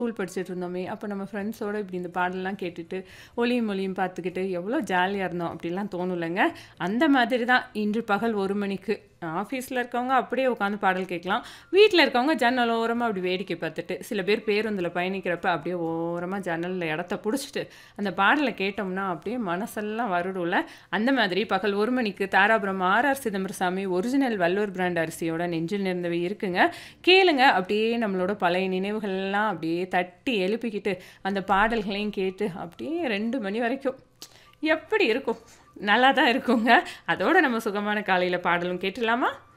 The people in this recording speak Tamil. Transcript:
ஸ்கூல் படிச்சுட்டு இருந்தோமே! அப்ப நம்ம ஃப்ரெண்ட்ஸோட இப்படி இந்த பாடல்லாம் கேட்டுட்டு, ஒளியும் ஒலியும் பார்த்துக்கிட்டு எவ்வளோ ஜாலியா இருந்தோம் அப்படிலாம் தோணும்லங்க. அந்த மாதிரி தான் இன்று பகல் 1 மணிக்கு ஆஃபீஸ்ல இருக்கவங்க அப்படியே உட்காந்து பாடல் கேட்கலாம். வீட்ல இருக்கவங்க ஜன்னல் ஓரமா அப்படி வேடிக்கை பார்த்துட்டு, சில பேர் பேருந்துல பயணிக்கிறப்ப அப்படியே ஓரமா ஜன்னல்ல இடத்த புடிச்சுட்டு, அந்த பாடல கேட்டோம்னா அப்படியே மனசெல்லாம் வருடும்ல. அந்த மாதிரி பகல் 1 மணிக்கு Dharapuram R R. Chidambarasamy original Valluvar brand அரிசியோட நெஞ்சில் நிறைந்தவை இருக்குங்க. கேளுங்க அப்படியே நம்மளோட பழைய நினைவுகள்லாம் அப்படியே தட்டி எழுப்பிக்கிட்டு, அந்த பாடல்களையும் கேட்டு அப்படியே 2 மணி வரைக்கும் எப்படி இருக்கும்? நல்லா தான் இருக்குங்க. அதோட நம்ம சுகமான காலையில பாடலும் கேட்டுடலாமா?